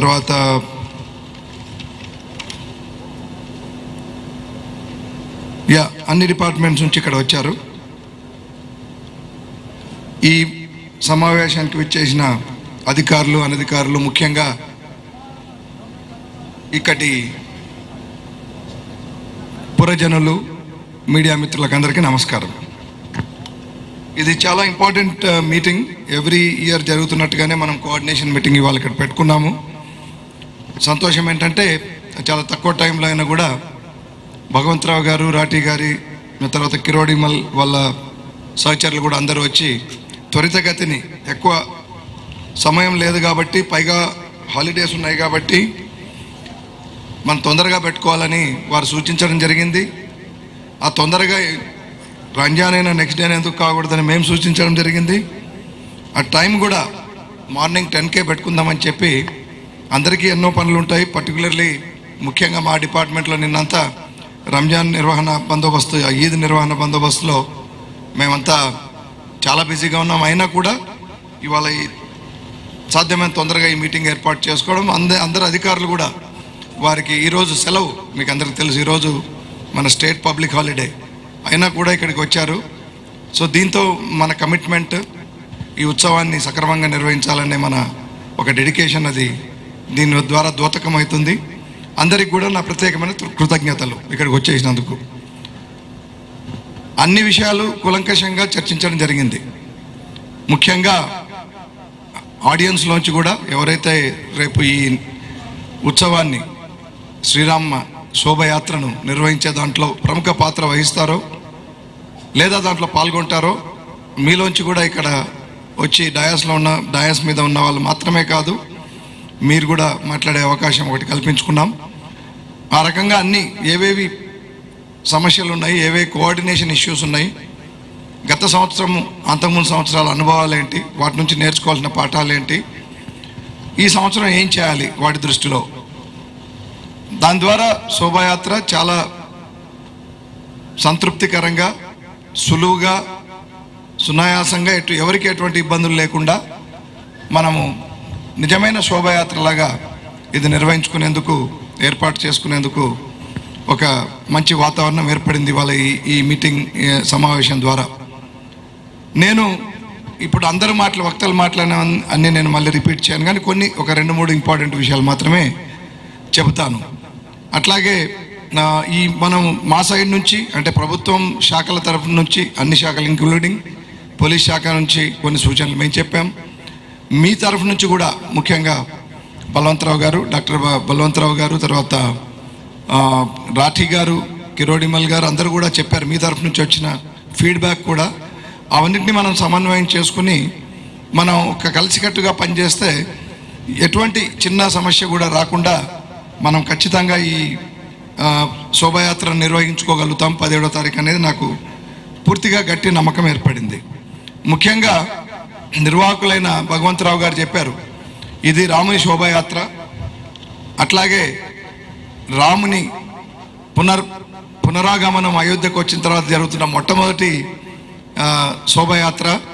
తర్వాత యా అన్ని డిపార్ట్మెంట్స్ నుంచి ఇక్కడ వచ్చారు ఈ సమావేశానికి విచ్చేసిన అధికారులు అనధికారులు ముఖ్యంగా ఇక్కడి పురజనులు మీడియా మిత్రులకు అందరికీ నమస్కారం ఇది చాలా ఇంపార్టెంట్ మీటింగ్ ఎవ్రీ ఇయర్ జరుగుతున్నట్టుగానే మనం కోఆర్డినేషన్ మీటింగ్ ఇవాళ ఇక్కడ పెట్టుకున్నాము సంతోషం ఏంటంటే చాలా తక్కువ టైంలో అయినా కూడా భగవంతరావు గారు రాఠీ గారి తర్వాత కిరోడిమల్ వాళ్ళ సహచరులు కూడా అందరూ వచ్చి త్వరితగతిని ఎక్కువ సమయం లేదు కాబట్టి పైగా హాలిడేస్ ఉన్నాయి కాబట్టి మనం తొందరగా పెట్టుకోవాలని వారు సూచించడం జరిగింది ఆ తొందరగా రంజాన్ అయినా నెక్స్ట్ డే ఎందుకు కాకూడదని మేము సూచించడం జరిగింది ఆ టైం కూడా మార్నింగ్ టెన్కే పెట్టుకుందామని చెప్పి అందరికీ ఎన్నో పనులు ఉంటాయి పర్టికులర్లీ ముఖ్యంగా మా డిపార్ట్మెంట్లో నిన్నంతా రంజాన్ నిర్వహణ బందోబస్తు ఆ ఈద్ నిర్వహణ బందోబస్తులో మేమంతా చాలా బిజీగా ఉన్నాం అయినా కూడా ఇవాళ ఈ సాధ్యమైన తొందరగా ఈ మీటింగ్ ఏర్పాటు చేసుకోవడం అంద అందరు అధికారులు కూడా వారికి ఈరోజు సెలవు మీకు అందరికీ తెలుసు ఈరోజు మన స్టేట్ పబ్లిక్ హాలిడే అయినా కూడా ఇక్కడికి వచ్చారు సో దీంతో మన కమిట్మెంట్ ఈ ఉత్సవాన్ని సక్రమంగా నిర్వహించాలనే మన ఒక డెడికేషన్ అది దీని ద్వారా ద్యోతకం అవుతుంది అందరికి కూడా నా ప్రత్యేకమైన కృ- కృతజ్ఞతలు ఇక్కడికి వచ్చేసినందుకు అన్ని విషయాలు కూలంకషంగా చర్చించడం జరిగింది ముఖ్యంగా ఆడియన్స్లోంచి కూడా ఎవరైతే రేపు ఈ ఉత్సవాన్ని శ్రీరామ శోభయాత్రను నిర్వహించే దాంట్లో ప్రముఖ పాత్ర వహిస్తారో లేదా దాంట్లో పాల్గొంటారో మీలోంచి కూడా ఇక్కడ వచ్చి డయాస్లో ఉన్న డయాస్ మీద ఉన్న వాళ్ళు మాత్రమే కాదు మీరు కూడా మాట్లాడే అవకాశం ఒకటి కల్పించుకున్నాం ఆ రకంగా అన్ని ఏవేవి సమస్యలు ఉన్నాయి ఏవే కోఆర్డినేషన్ ఇష్యూస్ ఉన్నాయి గత సంవత్సరం అంతకుముందు సంవత్సరాల అనుభవాలు ఏంటి వాటి నుంచి నేర్చుకోవాల్సిన పాఠాలు ఏంటి ఈ సంవత్సరం ఏం చేయాలి వాటి దృష్టిలో దాని ద్వారా శోభాయాత్ర చాలా సంతృప్తికరంగా సులువుగా సునాయాసంగా ఎటు ఎవరికి ఎటువంటి ఇబ్బందులు లేకుండా మనము నిజమైన శోభాయాత్రలాగా ఇది నిర్వహించుకునేందుకు ఏర్పాటు చేసుకునేందుకు ఒక మంచి వాతావరణం ఏర్పడింది వాళ్ళ ఈ ఈ మీటింగ్ ఏ, సమావేశం ద్వారా నేను ఇప్పుడు అందరు మాటలు వక్తలు మాట్లాడిన అన్నీ నేను మళ్ళీ రిపీట్ చేయను కానీ కొన్ని ఒక రెండు మూడు ఇంపార్టెంట్ విషయాలు మాత్రమే చెబుతాను అట్లాగే నా ఈ మనం మా సైడ్ నుంచి అంటే ప్రభుత్వం శాఖల తరఫు నుంచి అన్ని శాఖలు ఇంక్లూడింగ్ పోలీస్ శాఖ నుంచి కొన్ని సూచనలు మేము చెప్పాం మీ తరఫు నుంచి కూడా ముఖ్యంగా బలవంతరావు గారు డాక్టర్ బ- బలవంతరావు గారు తర్వాత ఆ, రాఠీ గారు కిరోడిమల్ గారు అందరూ కూడా చెప్పారు మీ తరఫు నుంచి వచ్చిన ఫీడ్బ్యాక్ కూడా అవన్నింటినీ మనం సమన్వయం చేసుకుని మనం ఒక కలిసికట్టుగా పనిచేస్తే ఎటువంటి చిన్న సమస్య కూడా రాకుండా మనం ఖచ్చితంగా ఈ ఆ, శోభాయాత్రను నిర్వహించుకోగలుగుతాం పదిహేడో తారీఖు అనేది నాకు పూర్తిగా గట్టి నమ్మకం ఏర్పడింది ముఖ్యంగా నిర్వాహకులైన భగవంతరావు గారు చెప్పారు ఇది రాముని శోభాయాత్ర అట్లాగే రాముని పునర్ పునరాగమనం అయోధ్యకు వచ్చిన తర్వాత జరుగుతున్న మొట్టమొదటి ఆ, శోభాయాత్ర